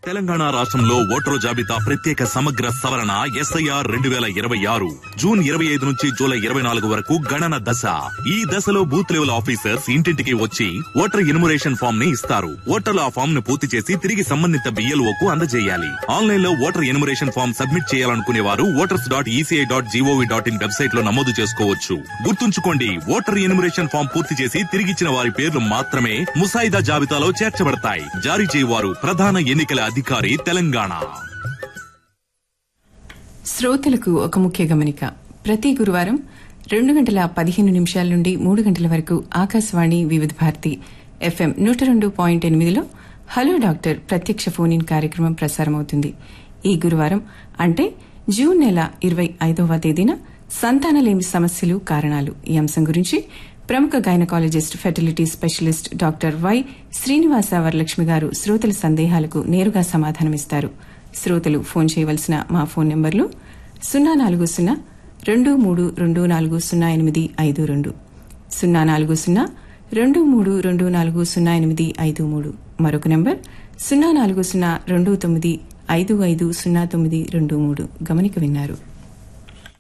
తెలంగాణ రాష్ట్రంలో ఓటరు జాబితా ప్రత్యేక సమగ్ర సవరణ ఎస్ఐఆర్ రెండు వేల ఇరవై ఆరు జూన్ ఇరవై ఐదు నుంచి జూలై ఇరవై నాలుగు వరకు గణన దశ ఈ దశలో బూత్ లెవెల్ ఆఫీసర్స్ ఇంటింటికి వచ్చి ఓటర్ ఇనుమరేషన్ ఫామ్ ని ఇస్తారు ఓటర్లు ఆ ఫామ్ ను పూర్తి చేసి తిరిగి సంబంధిత బిఎల్ఓ కు అందజేయాలి ఆన్లైన్ లో ఓటర్ ఎనుమరేషన్ ఫామ్ సబ్మిట్ చేయాలనుకునే వారు voters dot ECI dot GOV dot in website లో నమోదు చేసుకోవచ్చు గుర్తుంచుకోండి ఓటర్ ఎనుమరేషన్ ఫామ్ పూర్తి చేసి తిరిగిచ్చిన వారి పేర్లు మాత్రమే ముసాయిదా జాబితాలో చేర్చబడతాయి జారీ చేయవారు ప్రధాన ఎన్నికల అధికారి తెలంగాణ శ్రోతలకు ఒక ముఖ్య గమనిక ప్రతి గురువారం రెండు గంటల పదిహేను నిమిషాల నుండి మూడు గంటల వరకు ఆకాశవాణి వివిధ భారతి ఎఫ్ఎం నూట రెండు పాయింట్ ఎనిమిదిలో హలో డాక్టర్ ప్రత్యక్ష ఫోన్ ఇన్ కార్యక్రమం ప్రసారమవుతుంది ఈ గురువారం అంటే జూన్ నెల ఇరవై ఐదవ తేదీన సంతానలేమి సమస్యలు కారణాలు ఈ అంశం గురించి ప్రముఖ gynaecologist fertility specialist doctor Y Srinivasa Varalakshmi గారు శ్రోతల సందేహాలకు నేరుగా సమాధానమిస్తారు శ్రోతలు ఫోన్ చేయవలసిన మా ఫోన్ నంబర్లు సున్నా నాలుగు సున్నా రెండు మూడు రెండు నాలుగు సున్నా ఎనిమిది ఐదు రెండు సున్నా నాలుగు సున్నా రెండు మూడు రెండు నాలుగు సున్నా ఎనిమిది ఐదు మూడు మరొక నంబర్ సున్నా నాలుగు సున్నా రెండు తొమ్మిది ఐదు ఐదు సున్నా తొమ్మిది రెండు మూడు గమనిక విన్నారు